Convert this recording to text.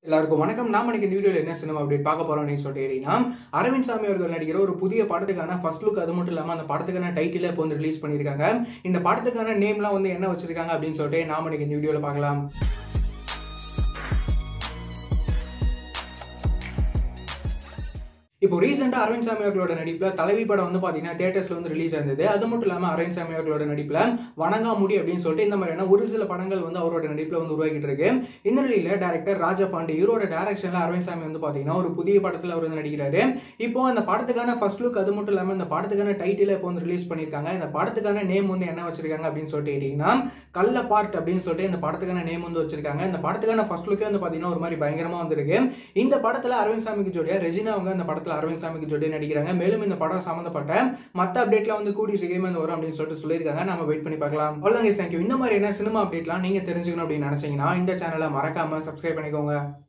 எல்லாருக்கும் வணக்கம் நாம இன்னைக்கு இந்த வீடியோல என்ன சினிமா அப்டேட் பார்க்க போறோம் அப்படின்னு சொல்லிட்டு கேட்டீங்கன்னா அரவிந்த் சாமி அவர்கள் நடிக்கிற ஒரு புதிய படத்துக்கான ஃபர்ஸ்ட் லுக் அது மட்டும் இல்லாம அந்த படத்துக்கான டைட்டில் இப்போ வந்து ரிலீஸ் பண்ணியிருக்காங்க இந்த படத்துக்கான நேம்லாம் வந்து என்ன வச்சிருக்காங்க அப்படின்னு சொல்லிட்டு நாம இன்னைக்கு இந்த வீடியோல பார்க்கலாம் இப்போ ரீசெண்டாக அரவிந்த் சாமி அவர்களோட நடிப்பில் தலைவி படம் வந்து பார்த்தீங்கன்னா தேட்டர்ஸ்ல வந்து ரிலீஸ் ஆயிருந்தது அது மட்டும் இல்லாமல் அரவிந்த் சாமி அவர்களோட நடிப்பில் வணங்காமுடி அப்படின்னு சொல்லிட்டு இந்த மாதிரியான ஒரு சில படங்கள் வந்து அவரோட நடிப்பில் வந்து உருவாக்கிட்டு இருக்கு இந்த நிலையில டேரக்டர் ராஜா பாண்டி இவரோட டேரக்ஷன்ல அரவிந்த் சாமி வந்து பார்த்தீங்கன்னா ஒரு புதிய படத்தில் அவர் வந்து நடிக்கிறாரு இப்போ அந்த படத்துக்கான ஃபர்ஸ்ட் லுக் அது மட்டும் இல்லாமல் இந்த படத்துக்கான டைட்டில் இப்போ வந்து ரிலீஸ் பண்ணியிருக்காங்க இந்த படத்துக்கான நேம் வந்து என்ன வச்சிருக்காங்க அப்படின்னு சொல்லிட்டு கேட்டீங்கன்னா கள்ள பார்ட் அப்படின்னு சொல்லிட்டு இந்த படத்துக்கான நேம் வந்து வச்சிருக்காங்க இந்த படத்துக்கான ஃபர்ஸ்ட் லுக்கே வந்து பார்த்தீங்கன்னா ஒரு மாதிரி பயங்கரமா வந்திருக்கு இந்த படத்துல அரவிந்த் சாமிக்கு ஜோடியா ரெஜினா அவங்க இந்த படத்துல அரவிந்த் சாமிக்கு ஜோடியா நடிக்கிறாங்க மேலும் இந்த படம் சம்பந்தப்பட்ட மற்ற அப்டேட்ல வந்து கூடிய சீக்கிரமே வந்து வரும் அப்படின்னு சொல்லிட்டு சொல்லியிருக்காங்க நம்ம வெயிட் பண்ணி பார்க்கலாம் அவ்வளோ தேங்க்யூ இந்த மாதிரி என்ன சினிமா அப்டேட்லாம் நீங்க தெரிஞ்சுக்கணும் அப்படின்னு நினைச்சீங்கன்னா இந்த சேனலை மறக்காம சப்ஸ்கிரைப் பண்ணிக்கோங்க